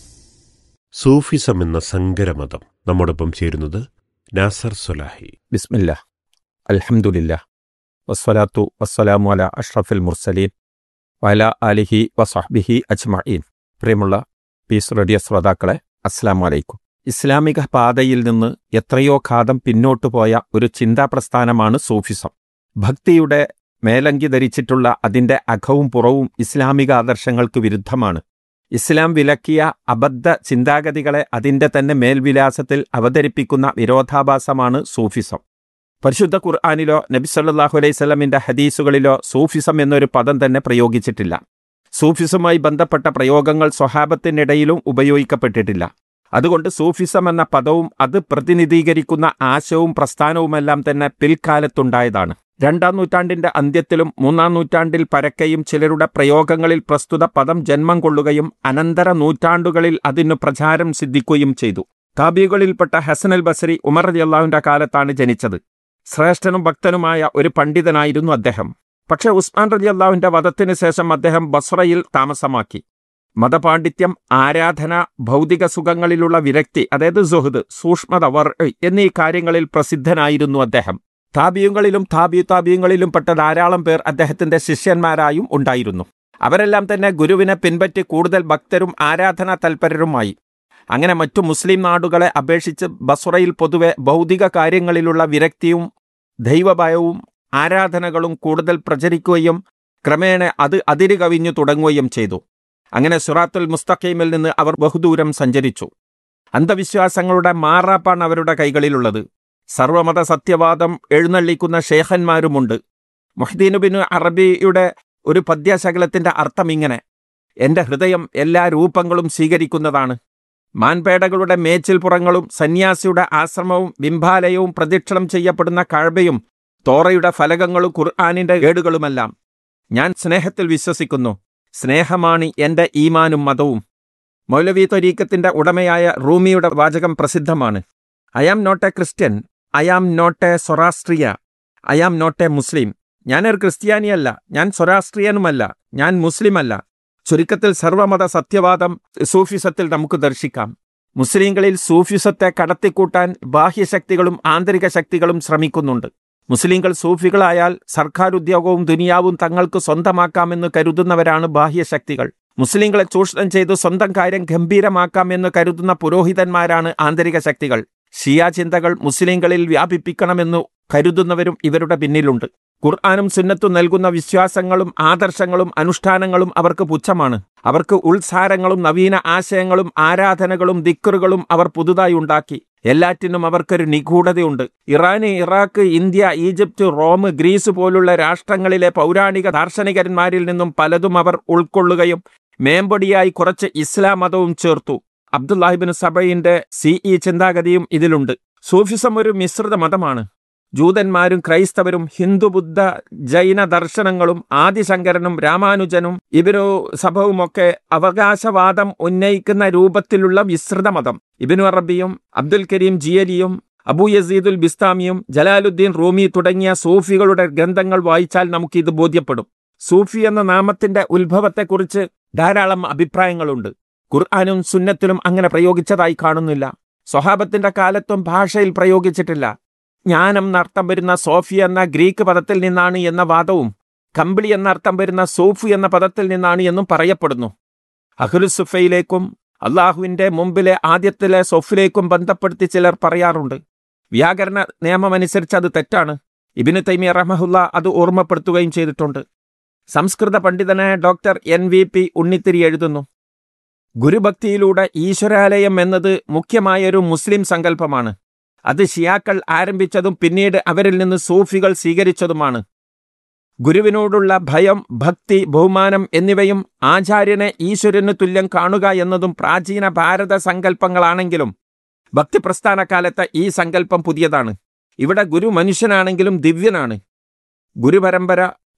സൂഫിസം എന്ന സങ്കരമതം നമ്മോടൊപ്പം ചേരുന്നത് നാസർ സൊലാഹി ബിസ്മില്ല അൽഹംദുലില്ല വസ്സലാത്തു വസ്സലാമു അല അഷ്റഫിൽ മുർസലീൻ വല അലിഹി വസഹ്ബിഹി അജ്മഈൻ പ്രിയമുള്ള പീസ് റേഡിയോ ശ്രോതാക്കളെ അസ്സാം വലൈക്കും ഇസ്ലാമിക പാതയിൽ നിന്ന് എത്രയോ ഘാതം പിന്നോട്ടു പോയ ഒരു ചിന്താപ്രസ്ഥാനമാണ് സൂഫിസം ഭക്തിയുടെ മേലങ്കി ധരിച്ചിട്ടുള്ള അതിന്റെ അഖവും പുറവും ഇസ്ലാമിക ആദർശങ്ങൾക്ക് വിരുദ്ധമാണ് ഇസ്ലാം വിലക്കിയ അബദ്ധ ചിന്താഗതികളെ അതിന്റെ തന്നെ മേൽവിലാസത്തിൽ അവതരിപ്പിക്കുന്ന വിരോധാഭാസമാണ് സൂഫിസം പരിശുദ്ധ ഖുർആാനിലോ നബി സല്ലല്ലാഹു അലൈഹി സ്വലമിന്റെ ഹദീസുകളിലോ സൂഫിസം എന്നൊരു പദം തന്നെ പ്രയോഗിച്ചിട്ടില്ല സൂഫിസവുമായി ബന്ധപ്പെട്ട പ്രയോഗങ്ങൾ സ്വഹാബത്തിനിടയിലും ഉപയോഗിക്കപ്പെട്ടിട്ടില്ല അതുകൊണ്ട് സൂഫിസം എന്ന പദവും അത് പ്രതിനിധീകരിക്കുന്ന ആശയവും പ്രസ്ഥാനവുമെല്ലാം തന്നെ പിൽക്കാലത്തുണ്ടായതാണ് രണ്ടാം നൂറ്റാണ്ടിന്റെ അന്ത്യത്തിലും മൂന്നാം നൂറ്റാണ്ടിൽ പരക്കെയും ചിലരുടെ പ്രയോഗങ്ങളിൽ പ്രസ്തുത പദം ജന്മം കൊള്ളുകയും അനന്തര നൂറ്റാണ്ടുകളിൽ അതിനു പ്രചാരം സിദ്ധിക്കുകയും ചെയ്തു താബികളിൽപ്പെട്ട ഹസൻ അൽ ബസരി ഉമർ റളിയല്ലാഹുവിന്റെ കാലത്താണ് ജനിച്ചത് ശ്രേഷ്ഠനും ഭക്തനുമായ ഒരു പണ്ഡിതനായിരുന്നു അദ്ദേഹം പക്ഷേ ഉസ്മാൻ റളിയല്ലാഹുവിന്റെ വധത്തിന് ശേഷം അദ്ദേഹം ബസ്രയിൽ താമസമാക്കി മതപാണ്ഡിത്യം ആരാധന ഭൗതിക സുഖങ്ങളിലുള്ള വിരക്തി അതായത് സുഹൃദ് സൂക്ഷ്മത വർ എന്നീ കാര്യങ്ങളിൽ പ്രസിദ്ധനായിരുന്നു അദ്ദേഹം താബിയങ്ങളിലും താബി താബിയങ്ങളിലും പെട്ട ധാരാളം പേർ അദ്ദേഹത്തിന്റെ ശിഷ്യന്മാരായും ഉണ്ടായിരുന്നു അവരെല്ലാം തന്നെ ഗുരുവിനെ പിൻപറ്റി കൂടുതൽ ഭക്തരും ആരാധനാ തൽപരരുമായി അങ്ങനെ മറ്റു മുസ്ലിം നാടുകളെ അപേക്ഷിച്ച് ബസുറയിൽ പൊതുവെ ഭൗതിക കാര്യങ്ങളിലുള്ള വിരക്തിയും ദൈവഭയവും ആരാധനകളും കൂടുതൽ പ്രചരിക്കുകയും ക്രമേണ അത് അതിര് കവിഞ്ഞു തുടങ്ങുകയും ചെയ്തു അങ്ങനെ സുറാത്തുൽ മുസ്തഖീമിൽ നിന്ന് അവർ ബഹുദൂരം സഞ്ചരിച്ചു അന്ധവിശ്വാസങ്ങളുടെ മാറാപ്പാണ് അവരുടെ കൈകളിലുള്ളത് സർവമത സത്യവാദം എഴുന്നള്ളിക്കുന്ന ഷേഖന്മാരുമുണ്ട് മൊഹ്ദീനുബിന് അറബിയുടെ ഒരു പദ്യശകലത്തിന്റെ അർത്ഥം ഇങ്ങനെ എന്റെ ഹൃദയം എല്ലാ രൂപങ്ങളും സ്വീകരിക്കുന്നതാണ് മാൻപേടകളുടെ മേച്ചിൽപ്പുറങ്ങളും സന്യാസിയുടെ ആശ്രമവും ബിംബാലയവും പ്രദക്ഷിണം ചെയ്യപ്പെടുന്ന കഴബയും തോറയുടെ ഫലകങ്ങളും ഖുർആാനിന്റെ ഏടുകളുമെല്ലാം ഞാൻ സ്നേഹത്തിൽ വിശ്വസിക്കുന്നു സ്നേഹമാണ് എന്റെ ഈമാനും മതവും മൗലവി ത്വരീക്കത്തിന്റെ ഉടമയായ റൂമിയുടെ വാചകം പ്രസിദ്ധമാണ് I am not a Christian I am not a Zoroastrian I am not a Muslim ഞാനൊരു ക്രിസ്ത്യാനിയല്ല ഞാൻ സ്വരാഷ്ട്രീയനുമല്ല ഞാൻ മുസ്ലിമല്ല ചുരുക്കത്തിൽ സർവമത സത്യവാദം സൂഫിസത്തിൽ നമുക്ക് ദർശിക്കാം മുസ്ലിങ്ങളിൽ സൂഫിസത്തെ കടത്തിക്കൂട്ടാൻ ബാഹ്യശക്തികളും ആന്തരിക ശക്തികളും ശ്രമിക്കുന്നുണ്ട് മുസ്ലിങ്ങൾ സൂഫികളായാൽ സർക്കാർ ഉദ്യോഗവും ദുനിയാവും തങ്ങൾക്ക് സ്വന്തമാക്കാമെന്ന് കരുതുന്നവരാണ് ബാഹ്യശക്തികൾ മുസ്ലിങ്ങളെ ചൂഷണം ചെയ്ത് സ്വന്തം കാര്യം ഗംഭീരമാക്കാമെന്ന് കരുതുന്ന പുരോഹിതന്മാരാണ് ആന്തരിക ശക്തികൾ ഷിയ ചിന്തകൾ മുസ്ലിങ്ങളിൽ വ്യാപിപ്പിക്കണമെന്നു കരുതുന്നവരും ഇവരുടെ പിന്നിലുണ്ട് ഖുർആാനും സുന്നത്തും നൽകുന്ന വിശ്വാസങ്ങളും ആദർശങ്ങളും അനുഷ്ഠാനങ്ങളും അവർക്ക് പുച്ഛമാണ് അവർക്ക് ഉത്സാരങ്ങളും നവീന ആശയങ്ങളും ആരാധനകളും ദിക്കറുകളും അവർ പുതുതായി ഉണ്ടാക്കി എല്ലാറ്റിനും അവർക്കൊരു നിഗൂഢതയുണ്ട് Iran Iraq India Egypt Rome Greece പോലുള്ള രാഷ്ട്രങ്ങളിലെ പൗരാണിക ദാർശനികന്മാരിൽ നിന്നും പലതും അവർ ഉൾക്കൊള്ളുകയും മേമ്പൊടിയായി കുറച്ച് ഇസ്ലാം മതവും ചേർത്തു അബ്ദുല്ലാഹിബിൻ സബയിന്റെ സി ഇ ചിന്താഗതിയും ഇതിലുണ്ട് സൂഫിസം ഒരു മിശ്രിത മതമാണ് ജൂതന്മാരും ക്രൈസ്തവരും ഹിന്ദു ബുദ്ധ ജൈന ദർശനങ്ങളും ആദിശങ്കരനും രാമാനുജനും ഇബിനു സഭവുമൊക്കെ അവകാശവാദം ഉന്നയിക്കുന്ന രൂപത്തിലുള്ള മിശ്രിത മതം ഇബിനു അറബിയും അബ്ദുൽ കരീം ജിയലിയും അബൂ യസീദുൽ ബിസ്താമിയും ജലാലുദ്ദീൻ റൂമി തുടങ്ങിയ സൂഫികളുടെ ഗ്രന്ഥങ്ങൾ വായിച്ചാൽ നമുക്ക് ഇത് ബോധ്യപ്പെടും സൂഫി എന്ന നാമത്തിന്റെ ഉത്ഭവത്തെക്കുറിച്ച് ധാരാളം അഭിപ്രായങ്ങളുണ്ട് ഖുർആാനും സുന്നത്തിലും അങ്ങനെ പ്രയോഗിച്ചതായി കാണുന്നില്ല സ്വഹാബത്തിന്റെ കാലത്തും ഭാഷയിൽ പ്രയോഗിച്ചിട്ടില്ല ജ്ഞാനം എന്നർത്ഥം വരുന്ന സോഫി എന്ന ഗ്രീക്ക് പദത്തിൽ നിന്നാണ് എന്ന വാദവും കമ്പിളി എന്നർത്ഥം വരുന്ന സൂഫു എന്ന പദത്തിൽ നിന്നാണ് എന്നും പറയപ്പെടുന്നു അഹ്ലുസുഫയിലേക്കും അള്ളാഹുവിന്റെ മുമ്പിലെ ആദ്യത്തിലെ സൊഫിലേക്കും ബന്ധപ്പെടുത്തി ചിലർ പറയാറുണ്ട് വ്യാകരണ നിയമമനുസരിച്ച് അത് തെറ്റാണ് ഇബിന് തൈമിയ റഹ്മഹുല്ല അത് ഓർമ്മപ്പെടുത്തുകയും ചെയ്തിട്ടുണ്ട് സംസ്കൃത പണ്ഡിതനായ doctor N V P Unnithiri എഴുതുന്നു ഗുരുഭക്തിയിലൂടെ ഈശ്വരാലയം എന്നത് മുഖ്യമായൊരു മുസ്ലിം സങ്കല്പമാണ് അത് ഷിയാക്കൾ ആരംഭിച്ചതും പിന്നീട് അവരിൽ നിന്ന് സൂഫികൾ സ്വീകരിച്ചതുമാണ് ഗുരുവിനോടുള്ള ഭയം ഭക്തി ബഹുമാനം എന്നിവയും ആചാര്യനെ ഈശ്വരന് തുല്യം കാണുക എന്നതും പ്രാചീന ഭാരത സങ്കല്പങ്ങളാണെങ്കിലും ഭക്തിപ്രസ്ഥാനകാലത്തെ ഈ സങ്കല്പം പുതിയതാണ് ഇവിടെ ഗുരു മനുഷ്യനാണെങ്കിലും ദിവ്യനാണ് ഗുരുപരമ്പര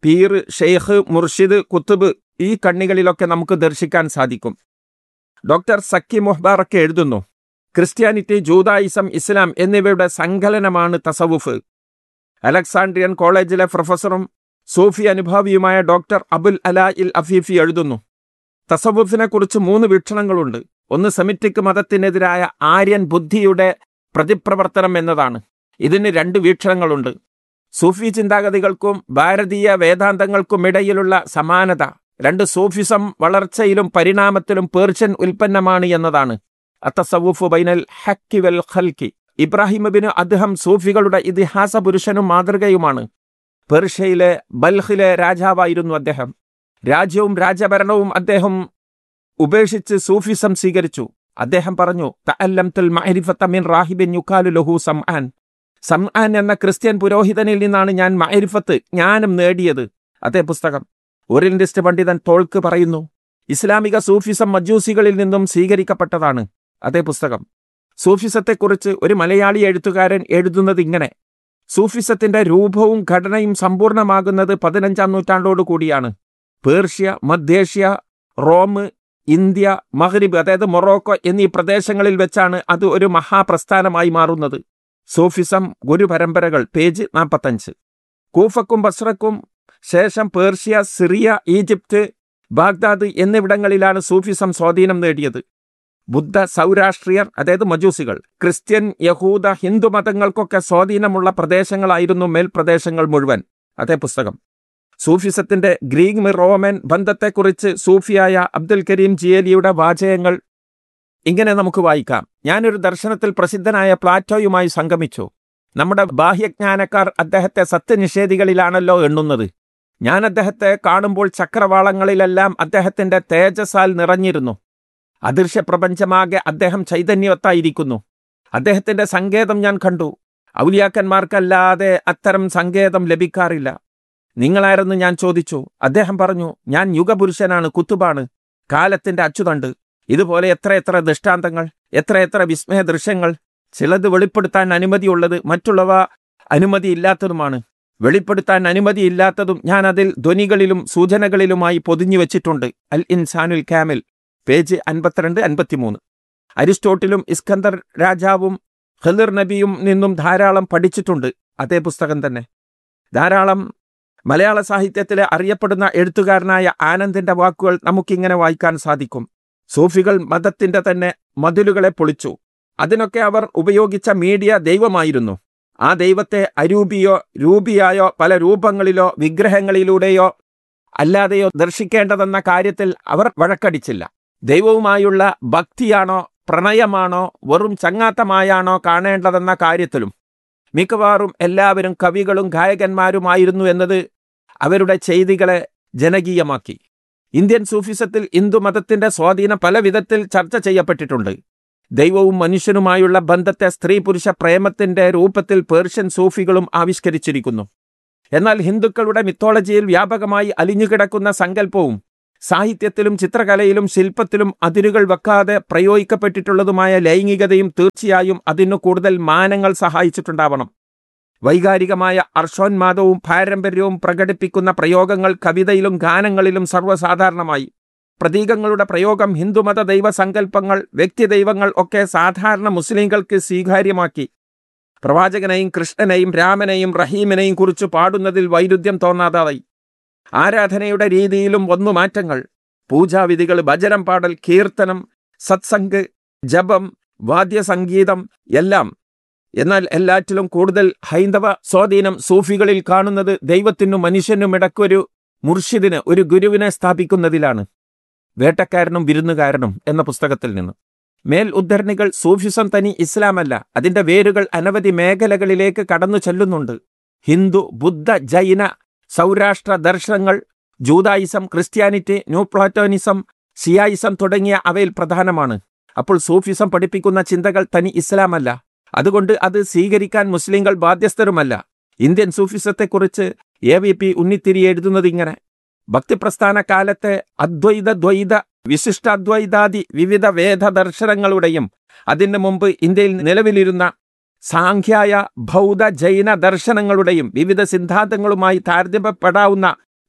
പീർ ഷെയ്ഖ് മുർഷിദ് കുത്തുബ് ഈ കണ്ണികളിലൊക്കെ നമുക്ക് ദർശിക്കാൻ സാധിക്കും ഡോക്ടർ സക്കി മൊഹ്ബാറൊക്കെ എഴുതുന്നു ക്രിസ്ത്യാനിറ്റി ജൂതായിസം ഇസ്ലാം എന്നിവയുടെ സങ്കലനമാണ് തസവുഫ് അലക്സാണ്ട്രിയൻ കോളേജിലെ പ്രൊഫസറും സൂഫി അനുഭാവിയുമായ ഡോക്ടർ അബുൽ അലാ ഇൽ അഫീഫി എഴുതുന്നു തസവുഫിനെ കുറിച്ച് മൂന്ന് വീക്ഷണങ്ങളുണ്ട് ഒന്ന് സെമിറ്റിക് മതത്തിനെതിരായ ആര്യൻ ബുദ്ധിയുടെ പ്രതിപ്രവർത്തനം എന്നതാണ് ഇതിന് രണ്ട് വീക്ഷണങ്ങളുണ്ട് സൂഫി ചിന്താഗതികൾക്കും ഭാരതീയ വേദാന്തങ്ങൾക്കും ഇടയിലുള്ള സമാനത രണ്ട് സൂഫിസം വളർച്ചയിലും പരിണാമത്തിലും പേർഷ്യൻ ഉൽപ്പന്നമാണ് എന്നതാണ് അത്തസവുഫ് ബൈനൽ ഹക്കി വൽ ഖൽക്കി ഇബ്രാഹിം ബിന് അദ്ദേഹം സൂഫികളുടെ ഇതിഹാസ പുരുഷനും മാതൃകയുമാണ് പേർഷ്യയിലെ ബൽഹിലെ രാജാവായിരുന്നു അദ്ദേഹം രാജ്യവും രാജഭരണവും അദ്ദേഹം ഉപേക്ഷിച്ച് സൂഫിസം സ്വീകരിച്ചു അദ്ദേഹം പറഞ്ഞു തഅല്ലംതുൽ മഅരിഫത്ത മിൻ റാഹിബിൻ യുക്കാലു ലഹു സംആൻ സംആൻ എന്ന ക്രിസ്ത്യൻ പുരോഹിതനിൽ നിന്നാണ് ഞാൻ മഅരിഫത്ത് ജ്ഞാനം നേടിയത് അതേ പുസ്തകം ഓറിയന്റിസ്റ്റ് പണ്ഡിതൻ ടോൾക്ക് പറയുന്നു ഇസ്ലാമിക സൂഫിസം മജൂസികളിൽ നിന്നും സ്വീകരിക്കപ്പെട്ടതാണ് അതേ പുസ്തകം സൂഫിസത്തെക്കുറിച്ച് ഒരു മലയാളി എഴുത്തുകാരൻ എഴുതുന്നത് ഇങ്ങനെ സൂഫിസത്തിന്റെ രൂപവും ഘടനയും സമ്പൂർണ്ണമാകുന്നത് പതിനഞ്ചാം നൂറ്റാണ്ടോടു കൂടിയാണ് പേർഷ്യ മധ്യേഷ്യ റോം ഇന്ത്യ മഹ്രിബ് അതായത് മൊറോക്കോ എന്നീ പ്രദേശങ്ങളിൽ വെച്ചാണ് അത് ഒരു മഹാപ്രസ്ഥാനമായി മാറുന്നത് സൂഫിസം ഗുരുപരമ്പരകൾ പേജ് നാൽപ്പത്തഞ്ച് കൂഫക്കും ബസ്രക്കും ശേഷം പേർഷ്യ സിറിയ ഈജിപ്ത് ബാഗ്ദാദ് എന്നിവിടങ്ങളിലാണ് സൂഫിസം സ്വാധീനം നേടിയത് ബുദ്ധ സൗരാഷ്ട്രീയർ അതായത് മജൂസികൾ ക്രിസ്ത്യൻ യഹൂദ ഹിന്ദു മതങ്ങൾക്കൊക്കെ സ്വാധീനമുള്ള പ്രദേശങ്ങളായിരുന്നു മേൽപ്രദേശങ്ങൾ മുഴുവൻ അതേ പുസ്തകം സൂഫിസത്തിന്റെ ഗ്രീക്ക് റോമൻ ബന്ധത്തെക്കുറിച്ച് സൂഫിയായ അബ്ദുൽ കരീം ജിയേലിയുടെ വാചകങ്ങൾ ഇങ്ങനെ നമുക്ക് വായിക്കാം ഞാനൊരു ദർശനത്തിൽ പ്രസിദ്ധനായ പ്ലാറ്റോയുമായി സംഗമിച്ചു നമ്മുടെ ബാഹ്യജ്ഞാനക്കാർ അദ്ദേഹത്തെ സത്യനിഷേധികളിലാണല്ലോ എണ്ണുന്നത് ഞാൻ അദ്ദേഹത്തെ കാണുമ്പോൾ ചക്രവാളങ്ങളിലെല്ലാം അദ്ദേഹത്തിന്റെ തേജസാൽ നിറഞ്ഞിരുന്നു അദൃശ്യ പ്രപഞ്ചമാകെ അദ്ദേഹം ചൈതന്യവത്തായിരിക്കുന്നു അദ്ദേഹത്തിന്റെ സങ്കേതം ഞാൻ കണ്ടു ഔലിയാക്കന്മാർക്കല്ലാതെ അത്തരം സങ്കേതം ലഭിക്കാറില്ല നിങ്ങളാരെന്ന് ഞാൻ ചോദിച്ചു അദ്ദേഹം പറഞ്ഞു ഞാൻ യുഗപുരുഷനാണ് കുത്തുബാണ് കാലത്തിന്റെ അച്ചുതണ്ട് ഇതുപോലെ എത്രയെത്ര ദൃഷ്ടാന്തങ്ങൾ എത്രയെത്ര വിസ്മയ ദൃശ്യങ്ങൾ ചിലത് വെളിപ്പെടുത്താൻ അനുമതിയുള്ളത് മറ്റുള്ളവ അനുമതിയില്ലാത്തതുമാണ് വെളിപ്പെടുത്താൻ അനുമതിയില്ലാത്തതും ഞാൻ അതിൽ ധ്വനികളിലും സൂചനകളിലുമായി പൊതിഞ്ഞു വെച്ചിട്ടുണ്ട് അൽ ഇൻസാനുൽ കാമിൽ പേജ് അൻപത്തിരണ്ട് അൻപത്തിമൂന്ന് അരിസ്റ്റോട്ടിലും ഇസ്കന്ദർ രാജാവും ഖലിർ നബിയും നിന്നും ധാരാളം പഠിച്ചിട്ടുണ്ട് അതേ പുസ്തകം തന്നെ ധാരാളം മലയാള സാഹിത്യത്തിലെ അറിയപ്പെടുന്ന എഴുത്തുകാരനായ ആനന്ദിന്റെ വാക്കുകൾ നമുക്കിങ്ങനെ വായിക്കാൻ സാധിക്കും സൂഫികൾ മതത്തിന്റെ തന്നെ മതിലുകളെ പൊളിച്ചു അതിനൊക്കെ അവർ ഉപയോഗിച്ച മീഡിയ ദൈവമായിരുന്നു ആ ദൈവത്തെ അരൂപിയോ രൂപിയായോ പല രൂപങ്ങളിലോ വിഗ്രഹങ്ങളിലൂടെയോ അല്ലാതെയോ ദർശിക്കേണ്ടതെന്ന കാര്യത്തിൽ അവർ വഴക്കടിച്ചില്ല ദൈവവുമായുള്ള ഭക്തിയാണോ പ്രണയമാണോ വെറും ചങ്ങാത്തമായാണോ കാണേണ്ടതെന്ന കാര്യത്തിലും മിക്കവാറും എല്ലാവരും കവികളും ഗായകന്മാരുമായിരുന്നു എന്നത് അവരുടെ ചെയ്തികളെ ജനകീയമാക്കി ഇന്ത്യൻ സൂഫിസത്തിൽ ഹിന്ദുമതത്തിന്റെ സ്വാധീനം പല വിധത്തിൽ ചർച്ച ചെയ്യപ്പെട്ടിട്ടുണ്ട് ദൈവവും മനുഷ്യനുമായുള്ള ബന്ധത്തെ സ്ത്രീ പുരുഷ പ്രേമത്തിന്റെ രൂപത്തിൽ പേർഷ്യൻ സൂഫികളും ആവിഷ്കരിച്ചിരിക്കുന്നു എന്നാൽ ഹിന്ദുക്കളുടെ മിത്തോളജിയിൽ വ്യാപകമായി അലിഞ്ഞുകിടക്കുന്ന സങ്കല്പവും സാഹിത്യത്തിലും ചിത്രകലയിലും ശില്പത്തിലും അതിരുകൾ വെക്കാതെ പ്രയോഗിക്കപ്പെട്ടിട്ടുള്ളതുമായ ലൈംഗികതയും തീർച്ചയായും അതിനു കൂടുതൽ മാനങ്ങൾ സഹായിച്ചിട്ടുണ്ടാവണം വൈകാരികമായ അർഷോന്മാദവും പാരമ്പര്യവും പ്രകടിപ്പിക്കുന്ന പ്രയോഗങ്ങൾ കവിതയിലും ഗാനങ്ങളിലും സർവ്വസാധാരണമായി പ്രതീകങ്ങളുടെ പ്രയോഗം ഹിന്ദുമത ദൈവസങ്കല്പങ്ങൾ വ്യക്തിദൈവങ്ങൾ ഒക്കെ സാധാരണ മുസ്ലിങ്ങൾക്ക് സ്വീകാര്യമാക്കി പ്രവാചകനെയും കൃഷ്ണനെയും രാമനെയും റഹീമിനെയും കുറിച്ച് പാടുന്നതിൽ വൈരുദ്ധ്യം തോന്നാതായി ആരാധനയുടെ രീതിയിലും വന്നു മാറ്റങ്ങൾ പൂജാവിധികൾ ഭജനം പാടൽ കീർത്തനം സത്സംഗ് ജപം വാദ്യസംഗീതം എല്ലാം എന്നാൽ എല്ലാറ്റിലും കൂടുതൽ ഹൈന്ദവ സ്വാധീനം സൂഫികളിൽ കാണുന്നത് ദൈവത്തിനും മനുഷ്യനും ഇടയ്ക്കൊരു മുർഷിദിന് ഒരു ഗുരുവിനെ സ്ഥാപിക്കുന്നതിലാണ് വേട്ടക്കാരനും വിരുന്നുകാരനും എന്ന പുസ്തകത്തിൽ നിന്ന് മേൽ ഉദ്ധരണികൾ സൂഫിസം തനി ഇസ്ലാമല്ല അതിന്റെ വേരുകൾ അനവധി മേഖലകളിലേക്ക് കടന്നു ചെല്ലുന്നുണ്ട് ഹിന്ദു ബുദ്ധ ജൈന സൗരാഷ്ട്ര ദർശനങ്ങൾ ജൂതായിസം ക്രിസ്ത്യാനിറ്റി ന്യൂ പ്ലാറ്റോണിസം സിയായിസം തുടങ്ങിയ അവയിൽ പ്രധാനമാണ് അപ്പോൾ സൂഫിസം പഠിപ്പിക്കുന്ന ചിന്തകൾ തനി ഇസ്ലാമല്ല അതുകൊണ്ട് അത് സ്വീകരിക്കാൻ മുസ്ലിങ്ങൾ ബാധ്യസ്ഥരുമല്ല ഇന്ത്യൻ സൂഫിസത്തെക്കുറിച്ച് എ വി പി ഉണ്ണിത്തിരി എഴുതുന്നത് ഇങ്ങനെ ഭക്തിപ്രസ്ഥാന കാലത്തെ അദ്വൈത ദ്വൈത വിശിഷ്ടാദ്വൈതാദി വിവിധ വേദ ദർശനങ്ങളുടെയും അതിനു മുമ്പ് ഇന്ത്യയിൽ നിലവിലിരുന്ന സാഖ്യായ ബൗദ്ധ ജൈന ദർശനങ്ങളുടെയും വിവിധ സിദ്ധാന്തങ്ങളുമായി താരതമ്യപ്പെടാവുന്ന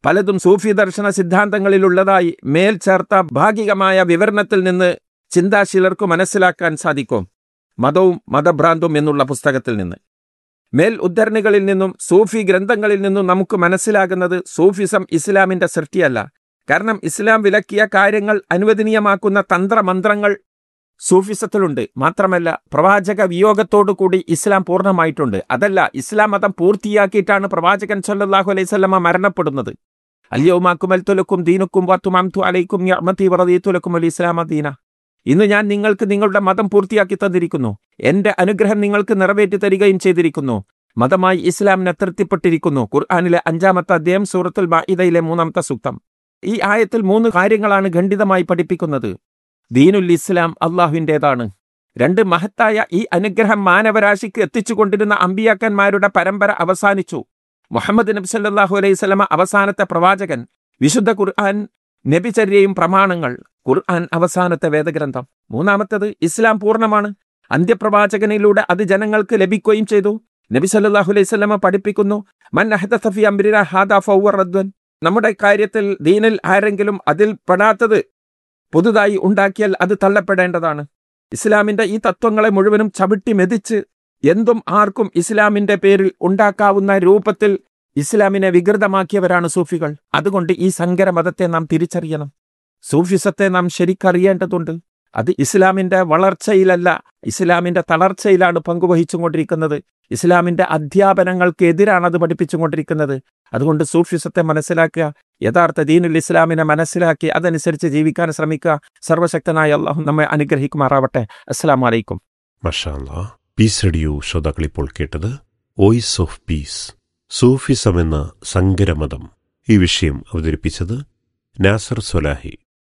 പലതും സൂഫി ദർശന സിദ്ധാന്തങ്ങളിലുള്ളതായി മേൽ ചേർത്ത ഭാഗികമായ വിവരണത്തിൽ നിന്ന് ചിന്താശീലർക്ക് മനസ്സിലാക്കാൻ സാധിക്കും മതവും മതഭ്രാന്തും എന്നുള്ള പുസ്തകത്തിൽ നിന്ന് മേൽ ഉദ്ധരണികളിൽ നിന്നും സൂഫി ഗ്രന്ഥങ്ങളിൽ നിന്നും നമുക്ക് മനസ്സിലാകുന്നത് സൂഫിസം ഇസ്ലാമിന്റെ സൃഷ്ടിയല്ല കാരണം ഇസ്ലാം വിലക്കിയ കാര്യങ്ങൾ അനുവദനീയമാക്കുന്ന തന്ത്രമന്ത്രങ്ങൾ സൂഫിസത്തിലുണ്ട് മാത്രമല്ല പ്രവാചക വിയോഗത്തോടു കൂടി ഇസ്ലാം പൂർണ്ണമായിട്ടുണ്ട് അതല്ല ഇസ്ലാം മതം പൂർത്തിയാക്കിയിട്ടാണ് പ്രവാചകൻ സല്ലല്ലാഹു അലൈഹി സ്വലമ മരണപ്പെടുന്നത് അല്യോമാക്കുമൽത്തുലക്കും ദീനുക്കും വത്തുമാംതു അലൈക്കും യഅ്മതി വറദീതുലക്കും അൽ ഇസ്ലാമ ദീന ഇന്ന് ഞാൻ നിങ്ങൾക്ക് നിങ്ങളുടെ മതം പൂർത്തിയാക്കി തന്നിരിക്കുന്നു എന്റെ അനുഗ്രഹം നിങ്ങൾക്ക് നിറവേറ്റി തരികയും ചെയ്തിരിക്കുന്നു മതമായി ഇസ്ലാമിനെ തൃപ്തിപ്പെട്ടിരിക്കുന്നു ഖുർആാനിലെ അഞ്ചാമത്തെ അധ്യായം സൂറത്തുൽ മാഇദയിലെ മൂന്നാമത്തെ സൂക്തം ഈ ആയത്തിൽ മൂന്ന് കാര്യങ്ങളാണ് ഖണ്ഡിതമായി പഠിപ്പിക്കുന്നത് ദീനുൽ ഇസ്ലാം അള്ളാഹുവിൻ്റെതാണ് രണ്ട് മഹത്തായ ഈ അനുഗ്രഹം മാനവരാശിക്ക് എത്തിച്ചുകൊണ്ടിരുന്ന അമ്പിയാക്കന്മാരുടെ പരമ്പര അവസാനിച്ചു മുഹമ്മദ് നബി സല്ലല്ലാഹു അലൈഹി സ്വലമ അവസാനത്തെ പ്രവാചകൻ വിശുദ്ധ ഖുർആൻ നബിചര്യയും പ്രമാണങ്ങൾ ഖുർആൻ അവസാനത്തെ വേദഗ്രന്ഥം മൂന്നാമത്തത് ഇസ്ലാം പൂർണ്ണമാണ് അന്ത്യപ്രവാചകനിലൂടെ അത് ജനങ്ങൾക്ക് ലഭിക്കുകയും ചെയ്തു നബി സല്ലല്ലാഹു അലൈഹി സ്വലമ പഠിപ്പിക്കുന്നു മൻ അഹദസ ഫി അംരിന ഹാദാ ഫഹുവ റദ്വൻ നമ്മുടെ കാര്യത്തിൽ ദീനിൽ ആരെങ്കിലും അതിൽ പെടാത്തത് പുതുതായി ഉണ്ടാക്കിയാൽ അത് തള്ളപ്പെടേണ്ടതാണ് ഇസ്ലാമിന്റെ ഈ തത്വങ്ങളെ മുഴുവനും ചവിട്ടി മെതിച്ച് എന്തും ആർക്കും ഇസ്ലാമിന്റെ പേരിൽ ഉണ്ടാക്കാവുന്ന രൂപത്തിൽ ഇസ്ലാമിനെ വികൃതമാക്കിയവരാണ് സൂഫികൾ അതുകൊണ്ട് ഈ സങ്കര മതത്തെ നാം തിരിച്ചറിയണം സൂഫിസത്തെ നാം ശരിക്കറിയേണ്ടതുണ്ട് അത് ഇസ്ലാമിന്റെ വളർച്ചയിലല്ല ഇസ്ലാമിന്റെ തളർച്ചയിലാണ് പങ്കുവഹിച്ചുകൊണ്ടിരിക്കുന്നത് ഇസ്ലാമിന്റെ അധ്യാപനങ്ങൾക്ക് എതിരാണ് അത് പഠിപ്പിച്ചുകൊണ്ടിരിക്കുന്നത് അതുകൊണ്ട് സൂഫിസത്തെ മനസ്സിലാക്കുക യഥാർത്ഥ ദീനുൽ ഇസ്ലാമിനെ മനസ്സിലാക്കി അതനുസരിച്ച് ജീവിക്കാൻ ശ്രമിക്കുക സർവശക്തനായ അള്ളാഹു നമ്മെ അനുഗ്രഹിക്കുമാറാവട്ടെ അസ്സലാം വലൈക്കും മഷാല്ല പീസ് റേഡിയോ ശ്രോതാക്കൾ ഇപ്പോൾ കേട്ടത് വോയിസ് ഓഫ് പീസ് സൂഫിസം എന്ന സങ്കരമതം ഈ വിഷയം അവതരിപ്പിച്ചത് നാസർ സൊലാഹി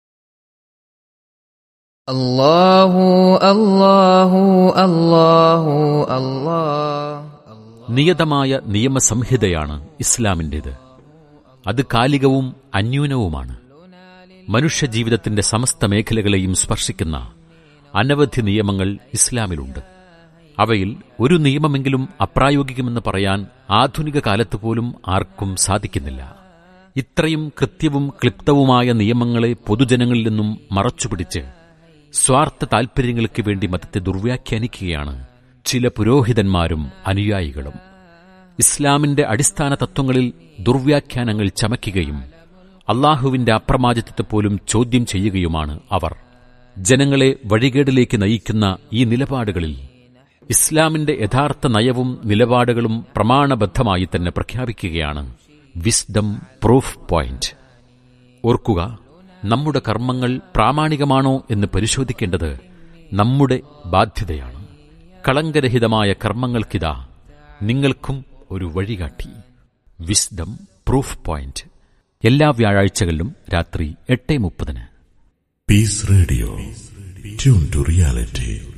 الله الله الله الله നിയതമായ നിയമസംഹിതയാണ് ഇസ്ലാമിൻ്റേത് അത് കാലികവും അന്യൂനവുമാണ് മനുഷ്യജീവിതത്തിന്റെ സമസ്ത മേഖലകളെയും സ്പർശിക്കുന്ന അനവധി നിയമങ്ങൾ ഇസ്ലാമിലുണ്ട് അവയിൽ ഒരു നിയമമെങ്കിലും അപ്രായോഗികമെന്ന് പറയാൻ ആധുനിക കാലത്ത് പോലും ആർക്കും സാധിക്കുന്നില്ല ഇത്രയും കൃത്യവും ക്ലിപ്തവുമായ നിയമങ്ങളെ പൊതുജനങ്ങളിൽ നിന്നും മറച്ചുപിടിച്ച് സ്വാർത്ഥ താൽപര്യങ്ങൾക്ക് വേണ്ടി മതത്തെ ദുർവ്യാഖ്യാനിക്കുകയാണ് ചില പുരോഹിതന്മാരും അനുയായികളും ഇസ്ലാമിന്റെ അടിസ്ഥാന തത്വങ്ങളിൽ ദുർവ്യാഖ്യാനങ്ങൾ ചമയ്ക്കുകയും അള്ളാഹുവിന്റെ അപ്രമാദിത്വത്തെ പോലും ചോദ്യം ചെയ്യുകയുമാണ് അവർ ജനങ്ങളെ വഴികേടിലേക്ക് നയിക്കുന്ന ഈ നിലപാടുകളിൽ ഇസ്ലാമിന്റെ യഥാർത്ഥ നയവും നിലപാടുകളും പ്രമാണബദ്ധമായി തന്നെ പ്രഖ്യാപിക്കുകയാണ് വിസ്ഡം പ്രൂഫ് പോയിന്റ് ഓർക്കുക നമ്മുടെ കർമ്മങ്ങൾ പ്രാമാണികമാണോ എന്ന് പരിശോധിക്കേണ്ടത് നമ്മുടെ ബാധ്യതയാണ് കളങ്കരഹിതമായ കർമ്മങ്ങൾക്കിതാ നിങ്ങൾക്കും ഒരു വഴികാട്ടി വിസ്ഡം പ്രൂഫ് പോയിന്റ് എല്ലാ വ്യാഴാഴ്ചകളിലും രാത്രി എട്ട് മുപ്പതിന് Peace Radio. Tune to reality.